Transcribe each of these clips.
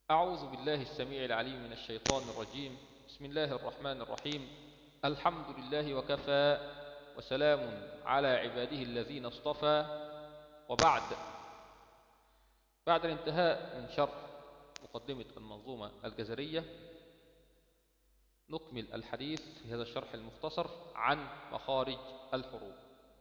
أعوذ بالله السميع العليم من الشيطان الرجيم بسم الله الرحمن الرحيم الحمد لله وكفى وسلام على عباده الذين اصطفى وبعد بعد الانتهاء من شرح مقدمة المنظومة الجزرية نكمل الحديث في هذا الشرح المختصر عن مخارج الحروف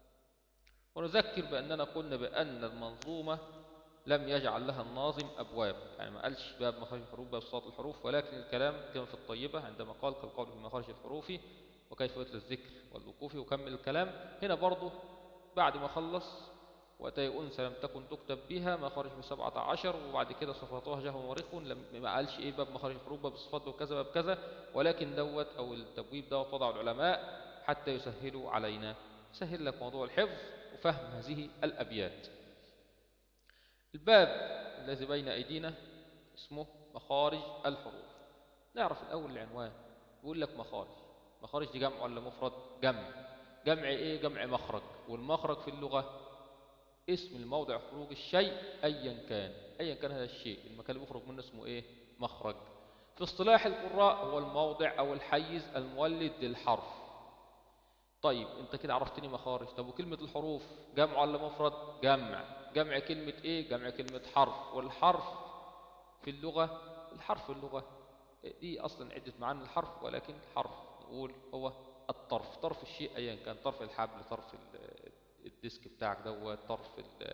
ونذكر بأننا قلنا بأن المنظومة لم يجعل لها الناظم أبواب يعني ما قالش باب مخارج الحروف باب صوت الحروف ولكن الكلام كما في الطيبة عندما قال كالقول في مخارج الحروف وكيف يتلى الذكر والوقوف وكمل الكلام هنا برضه بعد ما خلص وأتي أنثى لم تكن تكتب بها مخارج من سبعة عشر وبعد كده صفاتها جه مورخ لم ما قالش إيه باب مخارج الحروف باب الصفات وكذا باب كذا ولكن دوت أو التبويب دوت وضع العلماء حتى يسهلوا علينا سهل لك موضوع الحفظ وفهم هذه الأبيات الباب الذي بين أيدينا اسمه مخارج الحروف نعرف الأول العنوان يقول لك مخارج مخارج دي جمع ولا مفرد جمع جمع إيه جمع مخرج والمخرج في اللغة اسم الموضع خروج الشيء أيا كان أيا كان هذا الشيء المكان اللي بيخرج منه اسمه إيه مخرج في اصطلاح القراء هو الموضع أو الحيز المولد للحرف طيب انت كده عرفتني مخارج طب وكلمة الحروف جمع ولا مفرد جمع جمع كلمة ايه جمع كلمة حرف والحرف في اللغة الحرف في اللغة دي اصلا عدة معاني الحرف ولكن الحرف نقول هو الطرف طرف الشيء ايا كان طرف الحبل طرف الديسك بتاعك دوت طرف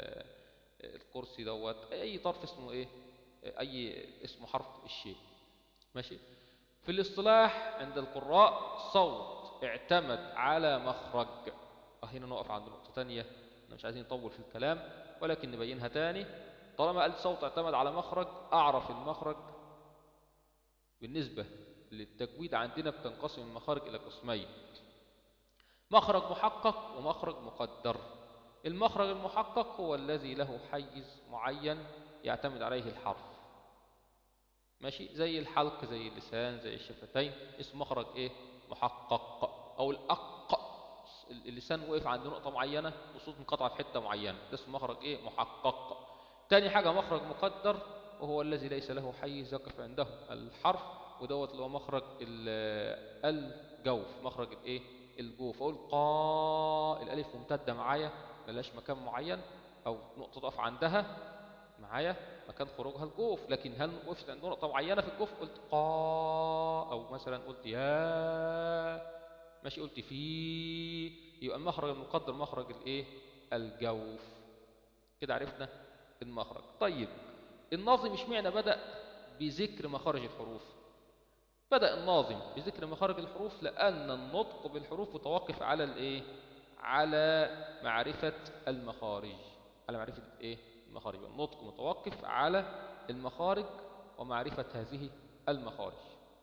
الكرسي دوت اي طرف اسمه ايه اي اسمه حرف الشيء ماشي في الاصطلاح عند القراء صوت اعتمد على مخرج هنا نقف عند نقطة تانية احنا مش عايزين نطول في الكلام ولكن نبينها تاني طالما قلت صوت اعتمد على مخرج اعرف المخرج بالنسبة للتجويد عندنا بتنقسم المخارج الى قسمين مخرج محقق ومخرج مقدر المخرج المحقق هو الذي له حيز معين يعتمد عليه الحرف ماشي زي الحلق زي اللسان زي الشفتين اسم مخرج ايه محقق او الاق اللسان وقف عند نقطة معينة وصوت انقطع في حتة معينة ده اسم مخرج ايه محقق تاني حاجة مخرج مقدر وهو الذي ليس له حيز يقف عنده الحرف ودوت اللي هو مخرج الجوف مخرج الايه الجوف اقول قا الالف ممتدة معايا ملاش مكان معين او نقطة تقف عندها معايا مكان خروجها الجوف لكن هل وقفت عند نقطة معينة في الجوف قلت قا أو مثلا قلت يا ماشي قلت في يبقى المخرج المقدر مخرج الايه الجوف كده عرفنا المخرج طيب الناظم اشمعنى بدأ بذكر مخارج الحروف بدأ الناظم بذكر مخارج الحروف لأن النطق بالحروف متوقف على الايه على معرفة المخارج على معرفة ايه المخارج النطق متوقف على المخارج ومعرفة هذه المخارج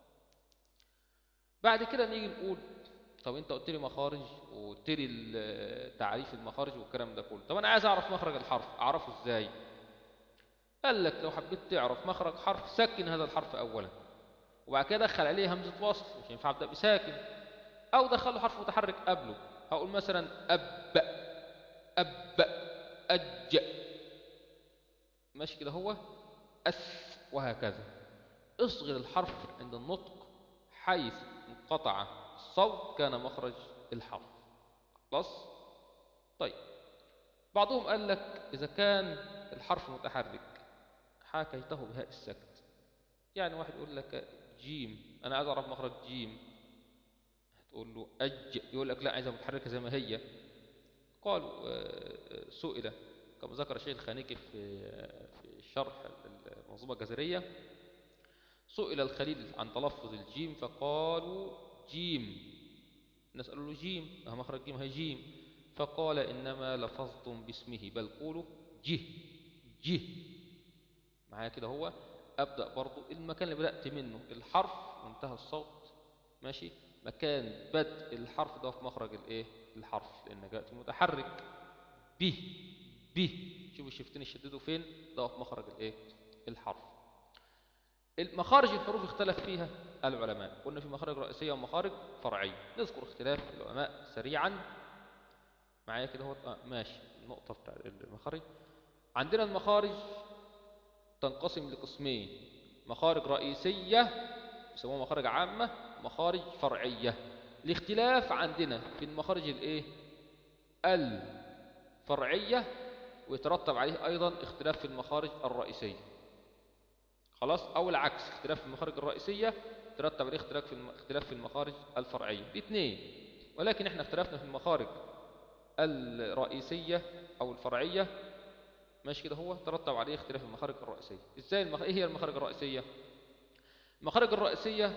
بعد كده نيجي نقول طب انت قلت لي مخارج وقلت لي تعريف المخارج والكلام ده كله طب انا عايز اعرف مخرج الحرف اعرفه ازاي قال لك لو حبيت تعرف مخرج حرف سكن هذا الحرف اولا وبعد كده دخل عليه همزه وصل مش ينفع ابدا بساكن او دخل له حرف متحرك قبله هقول مثلا اب اب اج ماشي كده هو أس وهكذا اصغر الحرف عند النطق حيث انقطع الصوت كان مخرج الحرف خلاص طيب بعضهم قال لك إذا كان الحرف متحرك حاكيته بهاء السكت يعني واحد يقول لك جيم أنا عايز أعرف مخرج جيم هتقول له أج يقول لك لا عايزها متحركة زي ما هي قالوا سئل كما ذكر الشيخ الخانيكي في في شرح المنظومة الجزرية سئل الخليل عن تلفظ الجيم فقالوا جيم الناس قالوا له جيم اه مخرج جيم هي جيم فقال إنما لفظتم باسمه بل قولوا جه جه معايا كده هو أبدأ برضو المكان اللي بدأت منه الحرف وانتهى الصوت ماشي مكان بدء الحرف ده في مخرج الايه الحرف لأن جاءت متحرك به به شوفوا الشفتين يشددوا فين ده في مخرج الايه الحرف المخارج الحروف اختلف فيها العلماء قلنا في مخارج رئيسيه ومخارج فرعيه نذكر اختلاف العلماء سريعا معايا كده هو آه ماشي النقطه بتاع المخارج عندنا المخارج تنقسم لقسمين مخارج رئيسية يسموها مخارج عامة مخارج فرعية الاختلاف عندنا في المخارج الايه الفرعية ويترتب عليه أيضا اختلاف في المخارج الرئيسية خلاص أو العكس اختلاف في المخارج الرئيسية يترتب عليه اختلاف في اختلاف في المخارج الفرعية دي اثنين ولكن احنا اختلفنا في المخارج الرئيسية أو الفرعية ماشي كده هو ترتب عليه اختلاف المخارج الرئيسية ازاي المخ... ايه هي المخارج الرئيسية المخارج الرئيسية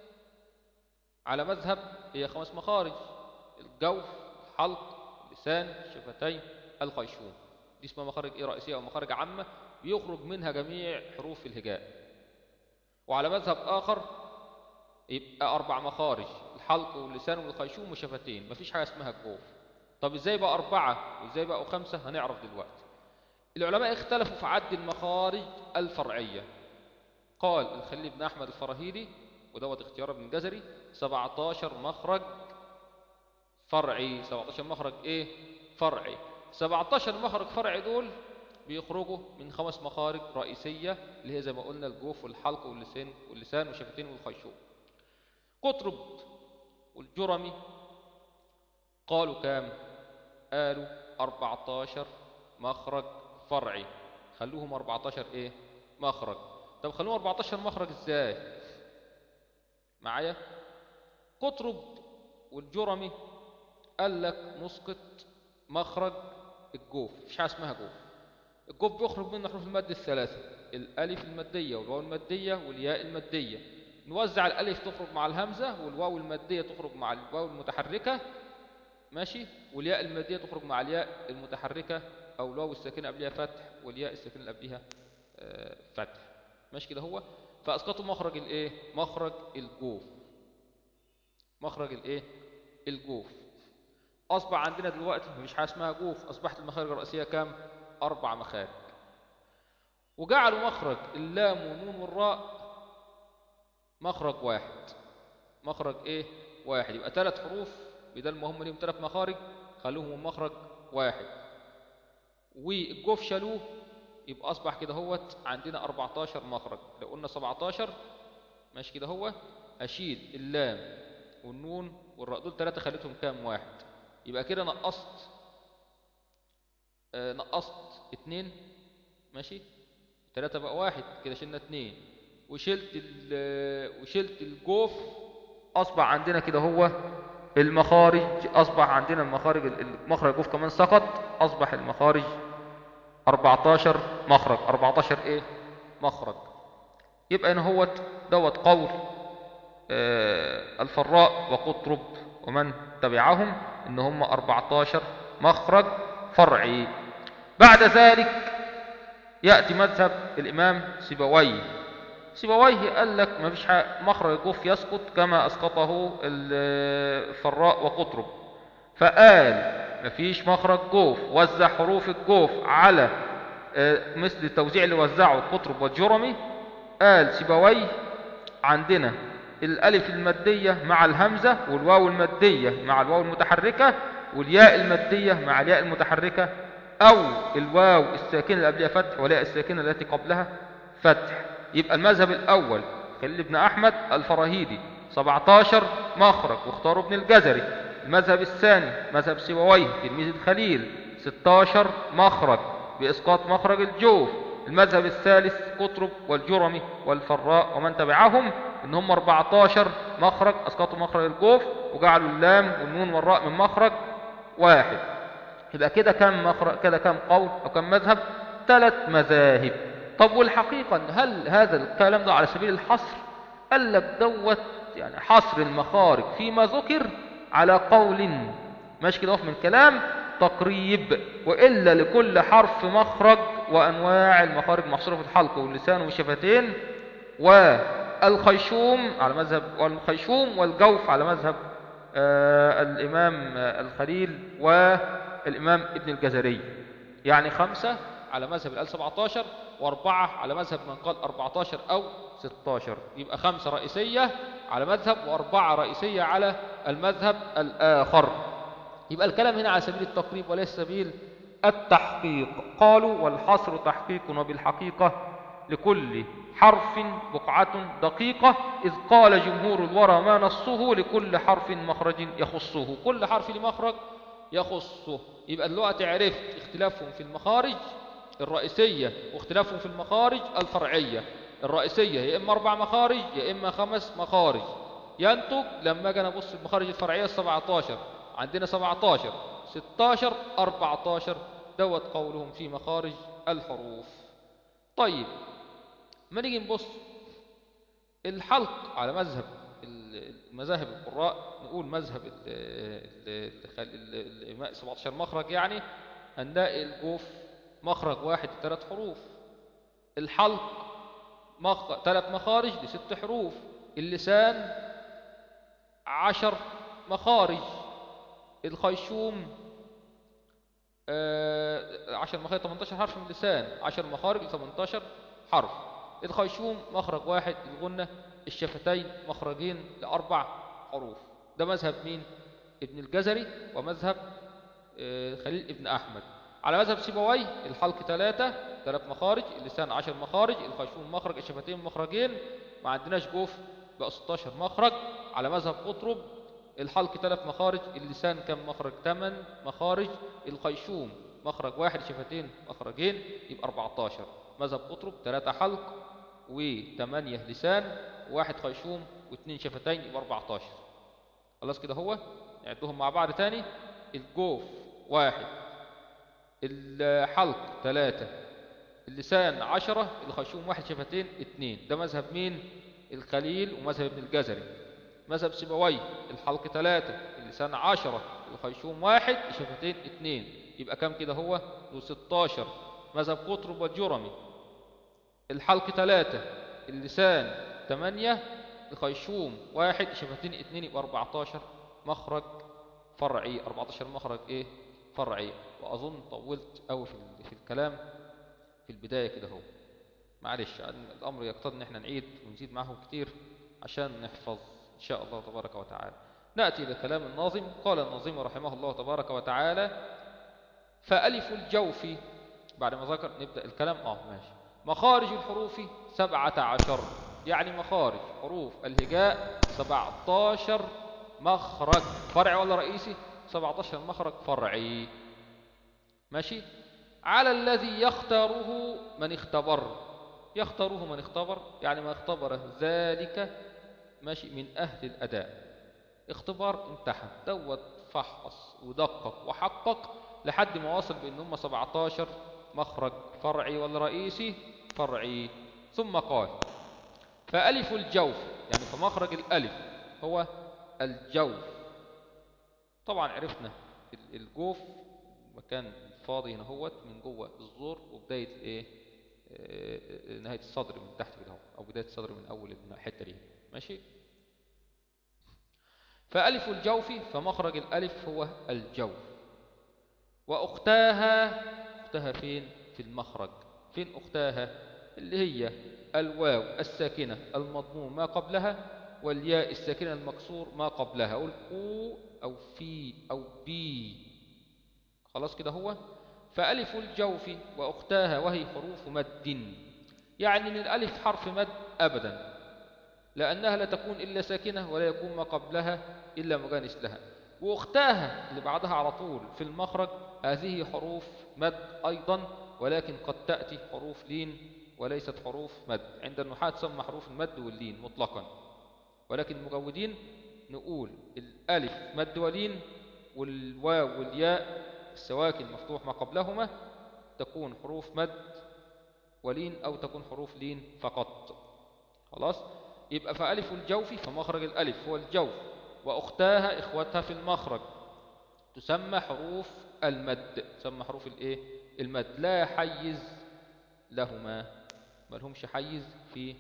على مذهب هي خمس مخارج الجوف الحلق اللسان الشفتين الخيشوم دي اسمها مخارج ايه رئيسية او مخارج عامة بيخرج منها جميع حروف الهجاء وعلى مذهب آخر يبقى أربع مخارج الحلق واللسان والخيشوم والشفتين مفيش حاجة اسمها الجوف طب ازاي بقى أربعة وازاي بقى خمسة هنعرف دلوقتي العلماء اختلفوا في عد المخارج الفرعية قال الخليل بن أحمد الفراهيدي ودوت اختيار ابن الجزري 17 مخرج فرعي 17 مخرج ايه فرعي 17 مخرج فرعي دول بيخرجوا من خمس مخارج رئيسية اللي هي زي ما قلنا الجوف والحلق واللسان واللسان والشفتين والخيشوم قطرب والجرمي قالوا كام قالوا 14 مخرج فرعي خلوهم 14 ايه مخرج طب خلوهم 14 مخرج ازاي معايا قطرب والجرمي قال لك نسقط مخرج الجوف مفيش حاجه اسمها جوف الجوف بيخرج منه حروف المد الثلاثه الالف الماديه والواو الماديه والياء الماديه نوزع الالف تخرج مع الهمزه والواو الماديه تخرج مع الواو المتحركه ماشي والياء الماديه تخرج مع الياء المتحركه او الواو الساكنه قبلها فتح والياء الساكنه اللي قبلها فتح ماشي كده هو فاسقطوا مخرج الايه مخرج الجوف مخرج الايه الجوف اصبح عندنا دلوقتي مفيش حاجه اسمها جوف اصبحت المخارج الرئيسيه كام اربع مخارج وجعلوا مخرج اللام والنون والراء مخرج واحد مخرج ايه واحد يبقى ثلاث حروف بدل ما هم ليهم ثلاث مخارج خلوهم مخرج واحد والجوف شالوه يبقى اصبح كده هوت عندنا 14 مخرج لو قلنا 17 ماشي كده هو اشيل اللام والنون والراء دول ثلاثه خليتهم كام واحد يبقى كده نقصت آه نقصت اتنين ماشي ثلاثة بقى واحد كده شلنا اتنين وشلت وشلت الجوف اصبح عندنا كده هو المخارج اصبح عندنا المخارج المخرج الجوف كمان سقط اصبح المخارج 14 مخرج 14 ايه مخرج يبقى ان هو دوت قول آه الفراء وقطرب ومن تبعهم ان هم 14 مخرج فرعي بعد ذلك يأتي مذهب الإمام سيبويه سيبويه قال لك ما فيش مخرج الجوف يسقط كما أسقطه الفراء وقطرب فقال ما فيش مخرج جوف وزع حروف الجوف على مثل التوزيع اللي وزعه القطرب والجرمي قال سيبويه عندنا الألف المادية مع الهمزة والواو المادية مع الواو المتحركة والياء المادية مع الياء المتحركة أو الواو الساكنة اللي قبلها فتح والياء الساكنة التي قبلها فتح يبقى المذهب الأول خليل ابن أحمد الفراهيدي 17 مخرج واختاروا ابن الجزري المذهب الثاني مذهب سيبويه تلميذ الخليل 16 مخرج بإسقاط مخرج الجوف المذهب الثالث قطرب والجرمي والفراء ومن تبعهم ان هم 14 مخرج اسقطوا مخرج الجوف وجعلوا اللام والنون والراء من مخرج واحد يبقى كده كم مخرج كده كم قول او كم مذهب ثلاث مذاهب طب والحقيقة هل هذا الكلام ده على سبيل الحصر قال لك دوت يعني حصر المخارج فيما ذكر على قول ماشي كده من كلام تقريب وإلا لكل حرف مخرج وأنواع المخارج محصورة في الحلق واللسان والشفتين والخيشوم على مذهب والخيشوم والجوف على مذهب آه الإمام آه الخليل والإمام ابن الجزري يعني خمسة على مذهب الآل 17 وأربعة على مذهب من قال 14 أو 16 يبقى خمسة رئيسية على مذهب وأربعة رئيسية على المذهب الآخر يبقى الكلام هنا على سبيل التقريب وليس سبيل التحقيق قالوا والحصر تحقيق وبالحقيقة لكل حرف بقعة دقيقة إذ قال جمهور الورى ما نصه لكل حرف مخرج يخصه كل حرف لمخرج يخصه يبقى دلوقتي عرفت اختلافهم في المخارج الرئيسية واختلافهم في المخارج الفرعية الرئيسية يا إما أربع مخارج يا إما خمس مخارج ينتج لما أجي نبص المخارج الفرعية 17 عندنا 17 16 14 دوت قولهم في مخارج الحروف طيب ما نيجي نبص الحلق على مذهب مذاهب القراء نقول مذهب ال 17 مخرج يعني هنلاقي الجوف مخرج واحد ثلاث حروف الحلق مخ... ثلاث مخارج لست حروف اللسان عشر مخارج الخيشوم آه... عشر مخارج 18 حرف من اللسان عشر مخارج 18 حرف الخيشوم مخرج واحد الغنة الشفتين مخرجين لأربع حروف ده مذهب مين ابن الجزري ومذهب آه... خليل ابن أحمد على مذهب سيبوي الحلق ثلاثة ثلاث مخارج اللسان عشر مخارج الخيشوم مخرج الشفتين مخرجين ما عندناش جوف بقى 16 مخرج على مذهب قطرب الحلق ثلاث مخارج اللسان كم مخرج 8 مخارج الخيشوم مخرج واحد شفتين مخرجين يبقى 14 مذهب قطرب ثلاثة حلق وثمانية لسان وواحد خيشوم واثنين شفتين يبقى 14 خلاص كده هو نعدهم مع بعض تاني الجوف واحد الحلق ثلاثة اللسان عشرة الخشوم واحد شفتين اثنين ده مذهب مين الخليل ومذهب ابن الجزري مذهب سيبوي الحلق ثلاثة اللسان عشرة الخيشوم واحد شفتين اثنين يبقى كم كده هو له 16 مذهب قطرب والجرمي الحلق ثلاثة اللسان ثمانية الخيشوم واحد شفتين اثنين يبقى 14 مخرج فرعي 14 مخرج ايه فرعي وأظن طولت أوي في, في الكلام في البداية كده هو معلش الأمر يقتضي ان احنا نعيد ونزيد معهم كتير عشان نحفظ إن شاء الله تبارك وتعالى نأتي إلى كلام الناظم قال الناظم رحمه الله تبارك وتعالى فألف الجوف بعد ما ذكر نبدأ الكلام آه ماشي مخارج الحروف سبعة عشر يعني مخارج حروف الهجاء سبعة عشر مخرج فرع ولا رئيسي 17 مخرج فرعي ماشي على الذي يختاره من اختبر يختاره من اختبر يعني ما اختبر ذلك ماشي من أهل الأداء اختبار امتحن دوت فحص ودقق وحقق لحد ما وصل بأن هم 17 مخرج فرعي ولا رئيسي فرعي ثم قال فألف الجوف يعني فمخرج الألف هو الجوف طبعا عرفنا الجوف مكان فاضي هنا هوت من جوه الزور وبداية الايه نهاية الصدر من تحت كده او بداية الصدر من اول الحتة دي ماشي فألف الجوف فمخرج الألف هو الجوف وأختاها أختها فين في المخرج فين أختاها اللي هي الواو الساكنة المضموم ما قبلها والياء الساكنة المكسور ما قبلها أقول أو أو في أو بي خلاص كده هو فألف الجوف وأختاها وهي حروف مد يعني من الألف حرف مد أبدا لأنها لا تكون إلا ساكنة ولا يكون ما قبلها إلا مجانس لها وأختاها اللي بعدها على طول في المخرج هذه حروف مد أيضا ولكن قد تأتي حروف لين وليست حروف مد عند النحاة تسمى حروف المد واللين مطلقا ولكن المجودين نقول الألف مد ولين والواو والياء السواكن مفتوح ما قبلهما تكون حروف مد ولين أو تكون حروف لين فقط خلاص يبقى فألف الجوف فمخرج الألف هو الجوف وأختاها إخوتها في المخرج تسمى حروف المد تسمى حروف الإيه المد لا حيز لهما ما لهمش حيز في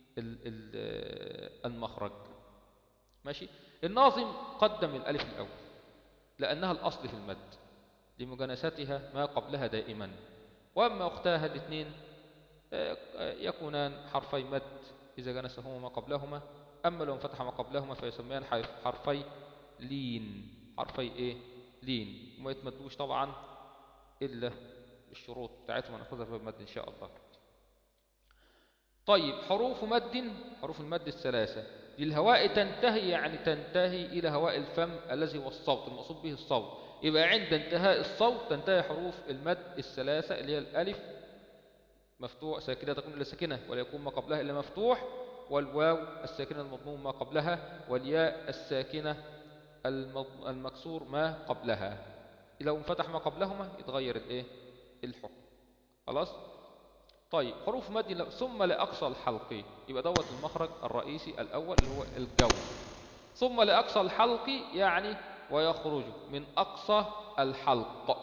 المخرج ماشي الناظم قدم الألف الأول لأنها الأصل في المد لمجانستها ما قبلها دائما وأما أختاها الاثنين يكونان حرفي مد إذا جنسهما ما قبلهما أما لو انفتح ما قبلهما فيسميان حرفي لين حرفي إيه لين وما يتمدوش طبعا إلا الشروط بتاعتهم ناخذها في المد إن شاء الله طيب حروف مد حروف المد الثلاثة للهواء تنتهي يعني تنتهي إلى هواء الفم الذي هو الصوت المقصود به الصوت يبقى عند انتهاء الصوت تنتهي حروف المد الثلاثة اللي هي الألف مفتوح ساكنة تكون إلا ساكنة ولا يكون ما قبلها إلا مفتوح والواو الساكنة المضموم ما قبلها والياء الساكنة المكسور ما قبلها لو انفتح ما قبلهما يتغير الايه الحكم خلاص طيب حروف مد ثم لأقصى الحلق يبقى دوت المخرج الرئيسي الأول اللي هو الجو ثم لأقصى الحلق يعني ويخرج من أقصى الحلق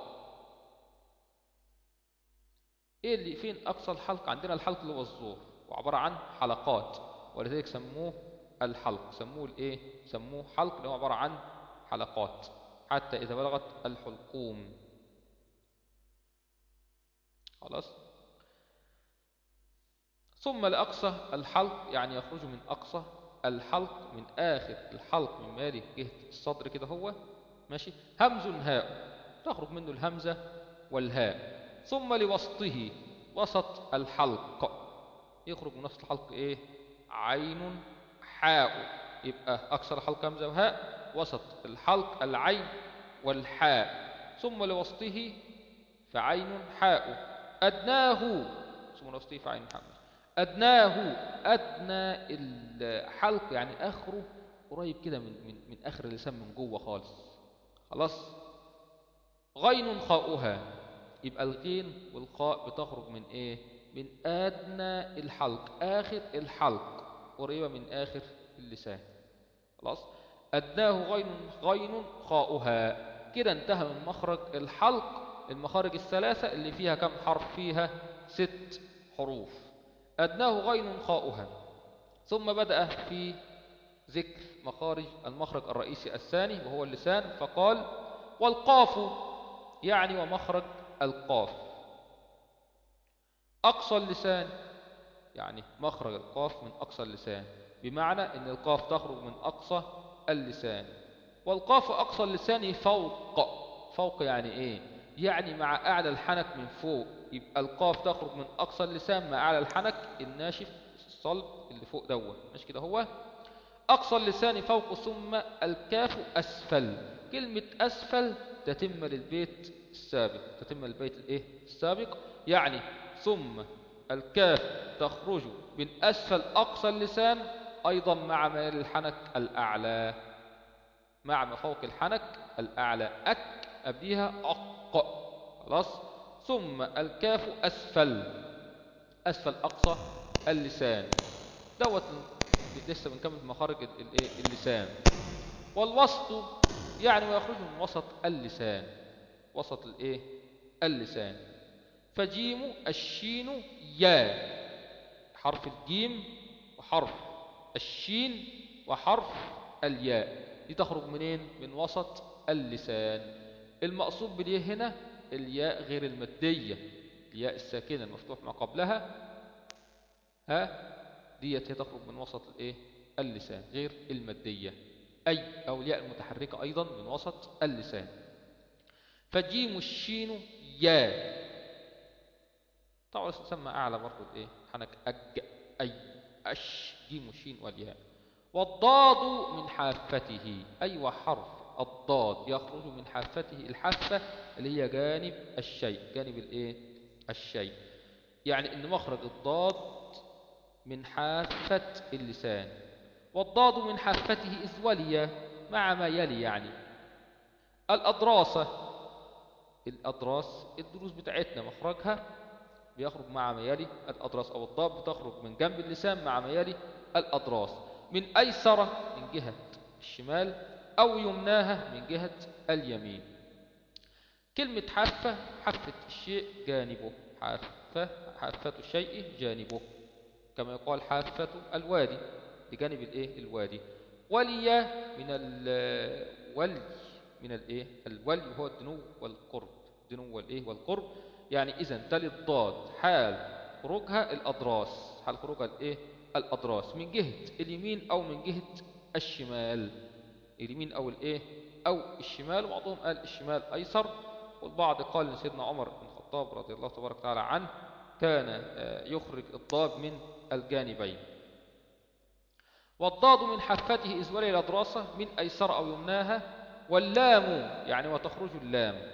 ايه اللي فين أقصى الحلق عندنا الحلق اللي هو الزور وعبارة عن حلقات ولذلك سموه الحلق سموه الايه سموه حلق اللي هو عبارة عن حلقات حتى إذا بلغت الحلقوم خلاص ثم لأقصى الحلق يعني يخرج من أقصى الحلق من آخر الحلق من ماله جهة الصدر كده هو ماشي همز هاء تخرج منه الهمزة والهاء ثم لوسطه وسط الحلق يخرج من وسط الحلق ايه عين حاء يبقى أكثر الحلق همزة وهاء وسط الحلق العين والحاء ثم لوسطه فعين حاء أدناه ثم لوسطه فعين حاء أدناه أدنى الحلق يعني آخره قريب كده من, من, من آخر اللسان من جوه خالص خلاص غين خاؤها يبقى الغين والخاء بتخرج من ايه من أدنى الحلق آخر الحلق قريبة من آخر اللسان خلاص أدناه غين غين خاؤها كده انتهى من مخرج الحلق المخارج الثلاثة اللي فيها كم حرف فيها ست حروف أدناه غين خاؤها ثم بدأ في ذكر مخارج المخرج الرئيسي الثاني وهو اللسان فقال والقاف يعني ومخرج القاف أقصى اللسان يعني مخرج القاف من أقصى اللسان بمعنى أن القاف تخرج من أقصى اللسان والقاف أقصى اللسان فوق فوق يعني إيه يعني مع أعلى الحنك من فوق يبقى القاف تخرج من أقصى اللسان مع أعلى الحنك الناشف الصلب اللي فوق دوت مش كده هو أقصى اللسان فوق ثم الكاف أسفل كلمة أسفل تتم للبيت السابق تتم للبيت الإيه السابق يعني ثم الكاف تخرج من أسفل أقصى اللسان أيضا مع ميل الحنك الأعلى مع ما فوق الحنك الأعلى أك أبديها أق خلاص ثم الكاف أسفل أسفل أقصى اللسان دوت لسه بنكمل مخارج اللسان والوسط يعني ويخرج من وسط اللسان وسط الايه اللسان فجيم الشين يا حرف الجيم وحرف الشين وحرف الياء دي تخرج منين من وسط اللسان المقصود بالياء هنا الياء غير المادية الياء الساكنة المفتوح ما قبلها ها ديت هي تخرج من وسط الايه اللسان غير المادية أي أو الياء المتحركة أيضا من وسط اللسان فجيم الشين يا طبعا تسمى أعلى برضو الايه حنك أج أي أش جيم الشين والياء والضاد من حافته أي أيوة حرف الضاد يخرج من حافته الحافة اللي هي جانب الشيء جانب الايه الشيء يعني ان مخرج الضاد من حافة اللسان والضاد من حافته إذ ولي مع ما يلي يعني الأضراسة الأضراس الدروس بتاعتنا مخرجها بيخرج مع ما يلي الأضراس أو الضاد بتخرج من جنب اللسان مع ما يلي الأضراس من أيسر من جهة الشمال أو يمناها من جهة اليمين كلمة حافة حافة الشيء جانبه حافة حافة الشيء جانبه كما يقال حافة الوادي بجانب الايه الوادي ولي من الولي من الايه الولي هو الدنو والقرب الدنو والايه والقرب يعني اذا تلي الضاد حال خروجها الاضراس حال خروجها الايه الاضراس من جهة اليمين او من جهة الشمال اليمين او الايه او الشمال وبعضهم قال الشمال ايسر والبعض قال ان سيدنا عمر بن الخطاب رضي الله تبارك وتعالى عنه كان آه، يخرج الضاد من الجانبين والضاد من حافته إذ ولي إلى دراسة من أيسر أو يمناها واللام يعني وتخرج اللام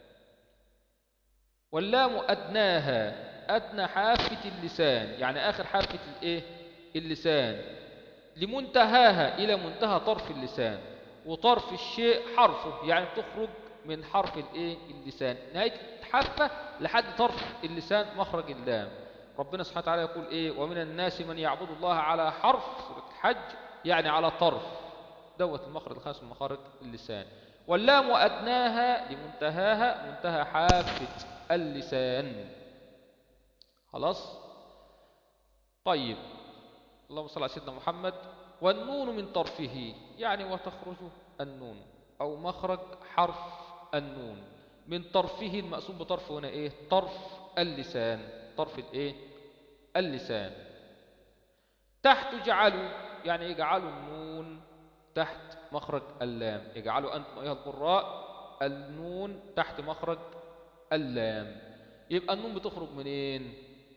واللام أدناها أدنى حافة اللسان يعني آخر حافة الإيه؟ اللسان لمنتهاها إلى منتهى طرف اللسان وطرف الشيء حرفه يعني تخرج من حرف الإيه؟ اللسان نهاية حافة لحد طرف اللسان مخرج اللام ربنا سبحانه وتعالى يقول إيه ومن الناس من يعبد الله على حرف سورة الحج يعني على طرف دوت المخرج الخاص من مخارج اللسان واللام أدناها لمنتهاها منتهى حافة اللسان خلاص طيب اللهم صل على سيدنا محمد والنون من طرفه يعني وتخرج النون أو مخرج حرف النون من طرفه المقسوم بطرف هنا إيه طرف اللسان طرف الإيه اللسان تحت جعلوا يعني اجعلوا النون تحت مخرج اللام اجعلوا أنتم أيها القراء النون تحت مخرج اللام يبقى النون بتخرج منين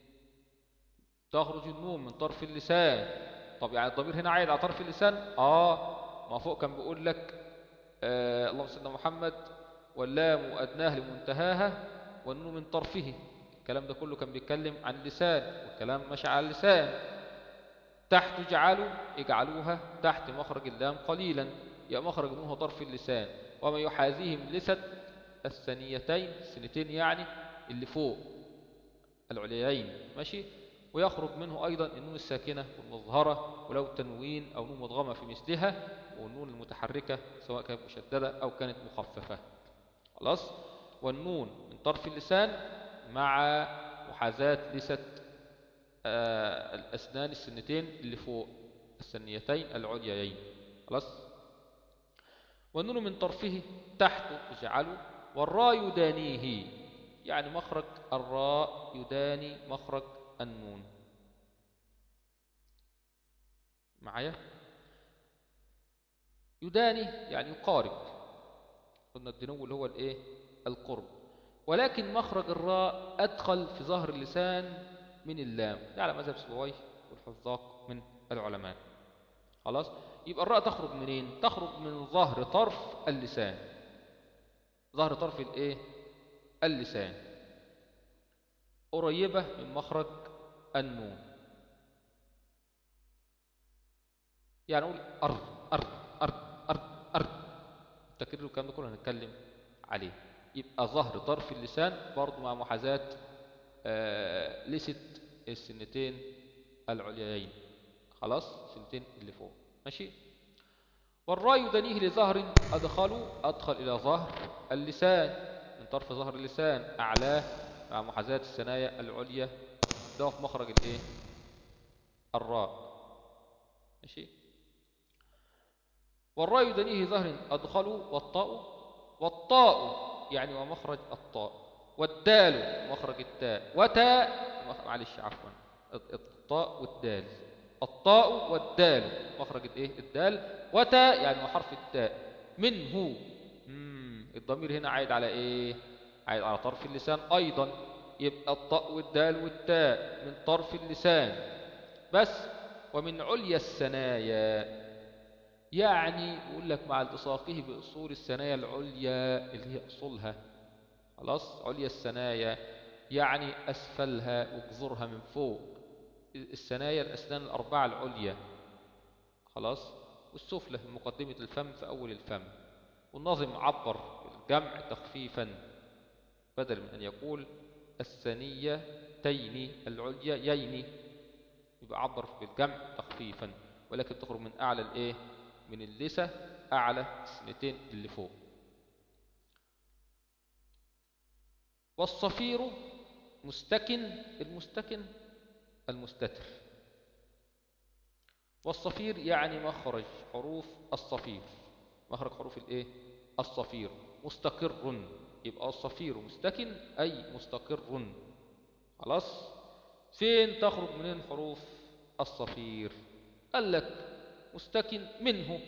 تخرج النون من طرف اللسان طب يعني الضمير هنا عايد على طرف اللسان اه ما فوق كان بيقول لك آه اللهم صل على محمد واللام أدناه لمنتهاها والنون من طرفه الكلام ده كله كان بيتكلم عن اللسان والكلام ماشي على اللسان تحت اجعلوا اجعلوها تحت مخرج اللام قليلا يا مخرج النون هو طرف اللسان وما يحاذيهم لست الثانيتين السنتين يعني اللي فوق العليين ماشي ويخرج منه أيضا النون الساكنة والمظهرة ولو تنوين أو نون مضغمة في مثلها والنون المتحركة سواء كانت مشددة أو كانت مخففة خلاص والنون من طرف اللسان مع محاذاة لست آه الأسنان السنتين اللي فوق السنيتين العليين خلاص والنون من طرفه تحت اجعله والراء يدانيه يعني مخرج الراء يداني مخرج النون معايا يداني يعني يقارب قلنا الدنو اللي هو الايه القرب ولكن مخرج الراء أدخل في ظهر اللسان من اللام ده على مذهب سبوي والحذاق من العلماء خلاص يبقى الراء تخرج منين تخرج من ظهر طرف اللسان ظهر طرف الايه اللسان قريبة من مخرج النون يعني نقول أرض أرض أرض أرض أرض التكرير والكلام ده كله هنتكلم عليه يبقى ظهر طرف اللسان برضه مع محاذاة آه لست السنتين العليين خلاص السنتين اللي فوق ماشي والراء يدنيه لظهر أدخلوا أدخل إلى ظهر اللسان من طرف ظهر اللسان أعلاه مع محاذاة الثنايا العليا ده في مخرج الايه الراء ماشي والراء يدنيه ظهر أدخلوا والطاء والطاء يعني ومخرج الطاء والدال مخرج التاء وتاء معلش عفوا الطاء والدال الطاء والدال مخرج الايه الدال وتاء يعني وحرف التاء منه مم. الضمير هنا عايد على ايه عايد على طرف اللسان ايضا يبقى الطاء والدال والتاء من طرف اللسان بس ومن عليا الثنايا يعني يقول لك مع التصاقه بأصول الثنايا العليا اللي هي أصولها خلاص عليا الثنايا يعني أسفلها وجذورها من فوق الثنايا الأسنان الأربعة العليا خلاص والسفلى في مقدمة الفم في أول الفم والناظم عبر الجمع تخفيفا بدل من أن يقول الثنية تيني العليا ييني يبقى عبر بالجمع تخفيفا ولكن تخرج من أعلى الإيه من اللسة أعلى السنتين اللي فوق والصفير مستكن المستكن المستتر والصفير يعني مخرج حروف الصفير مخرج حروف الايه الصفير مستقر يبقى الصفير مستكن أي مستقر خلاص فين تخرج منين حروف الصفير قال لك مستكن منه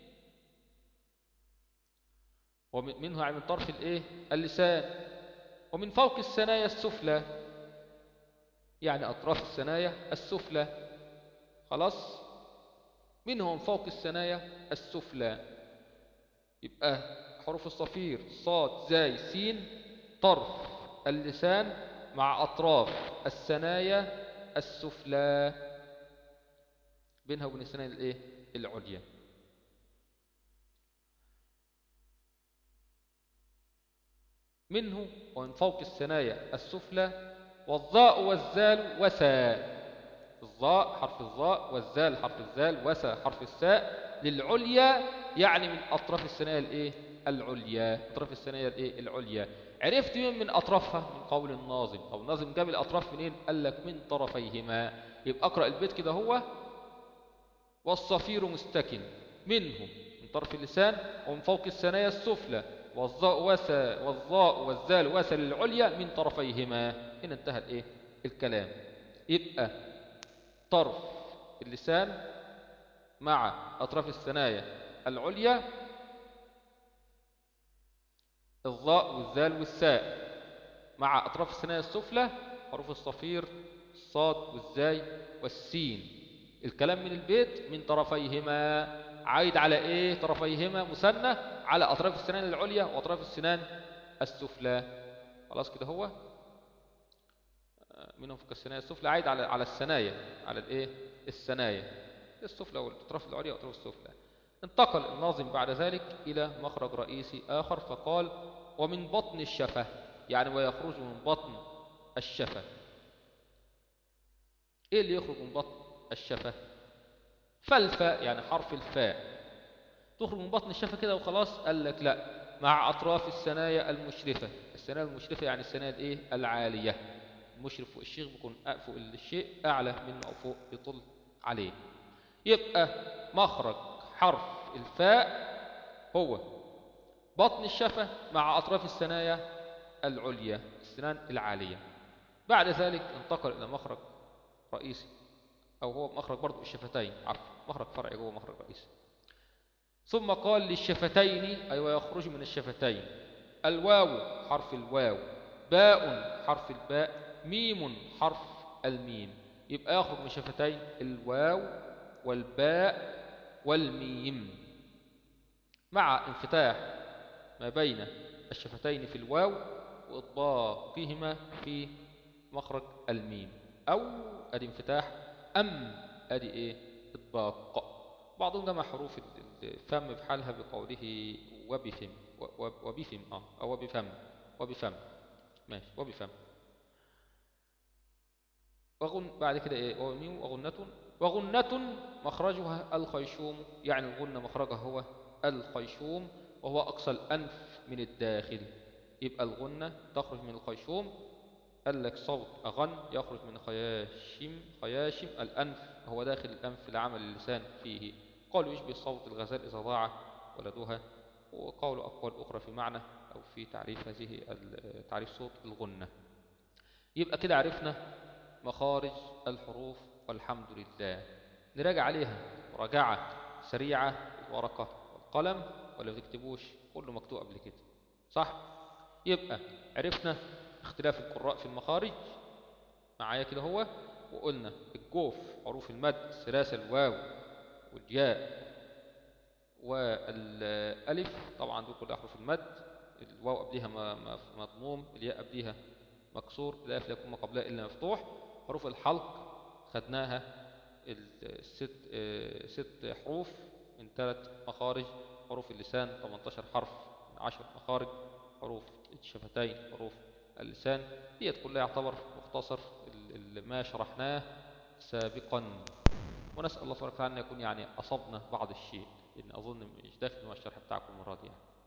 ومنه يعني من طرف الايه اللسان ومن فوق الثنايا السفلى يعني أطراف الثنايا السفلى خلاص منهم فوق الثنايا السفلى يبقى حروف الصفير صاد زاي سين طرف اللسان مع أطراف الثنايا السفلى بينها وبين الثنايا الايه العليا منه ومن فوق الثنايا السفلى والظاء والزال وسا الظاء حرف الظاء والزال حرف الزال وسا حرف الساء للعليا يعني من أطراف الثنايا الايه العليا أطراف الثنايا الايه العليا عرفت مين من أطرافها من قول الناظم أو الناظم جاب الأطراف منين قال لك من طرفيهما يبقى أقرأ البيت كده هو والصفير مستكن منه من طرف اللسان ومن فوق الثنايا السفلى والظاء وسا والظاء والزال وسا للعليا من طرفيهما هنا انتهى الايه الكلام يبقى طرف اللسان مع أطراف الثنايا العليا الظاء والزال والساء مع أطراف الثنايا السفلى حروف الصفير الصاد والزاي والسين الكلام من البيت من طرفيهما عايد على ايه طرفيهما مثنى على أطراف السنان العليا وأطراف السنان السفلى خلاص كده هو منهم فك السنايا السفلى عايد على على السنايا على الايه السنايا السفلى والاطراف العليا واطراف السفلى انتقل الناظم بعد ذلك إلى مخرج رئيسي آخر فقال ومن بطن الشفة يعني ويخرج من بطن الشفة ايه اللي يخرج من بطن الشفة فالفاء يعني حرف الفاء تخرج من بطن الشفة كده وخلاص قال لك لا مع أطراف الثنايا المشرفة الثنايا المشرفة يعني الثنايا الايه العالية المشرف فوق الشيخ بيكون فوق الشيء أعلى منه أو فوق يطل عليه يبقى مخرج حرف الفاء هو بطن الشفة مع أطراف الثنايا العليا السنان العالية بعد ذلك انتقل إلى مخرج رئيسي أو هو مخرج برضو الشفتين عفوا مخرج فرعي هو مخرج رئيسي ثم قال للشفتين أي أيوة ويخرج من الشفتين الواو حرف الواو باء حرف الباء ميم حرف الميم يبقى يخرج من الشفتين الواو والباء والميم مع انفتاح ما بين الشفتين في الواو وإطباقهما في مخرج الميم أو أدي انفتاح أم أدي إيه إطباق بعضهم جمع حروف الفم بحالها بقوله وبفم وبفم آه أو وبفم وبفم ماشي وبفم وغن بعد كده إيه وميم وغنة وغنة مخرجها الخيشوم يعني الغنة مخرجها هو الخيشوم وهو أقصى الأنف من الداخل يبقى الغنة تخرج من الخيشوم قال لك صوت أغن يخرج من خياشم خياشم الأنف هو داخل الأنف لعمل اللسان فيه قالوا يشبه صوت الغزال إذا ضاع ولدها وقالوا أقوال أخرى في معنى أو في تعريف هذه تعريف صوت الغنة يبقى كده عرفنا مخارج الحروف والحمد لله نراجع عليها مراجعة سريعة ورقة والقلم ولا بتكتبوش كله مكتوب قبل كده صح يبقى عرفنا اختلاف القراء في المخارج معايا كده هو وقلنا الجوف حروف المد الثلاثة الواو والياء والالف طبعا دول كلها حروف المد الواو قبلها مضموم الياء قبلها مكسور الالف لا يكون ما قبلها الا مفتوح حروف الحلق خدناها الست ست حروف من ثلاث مخارج حروف اللسان 18 حرف من 10 مخارج حروف الشفتين حروف اللسان ديت كلها يعتبر مختصر ما شرحناه سابقا ونسأل الله سبحانه وتعالى أن يكون يعني أصبنا بعض الشيء لأن أظن مش داخل مع الشرح بتاعكم المرة دي يعني.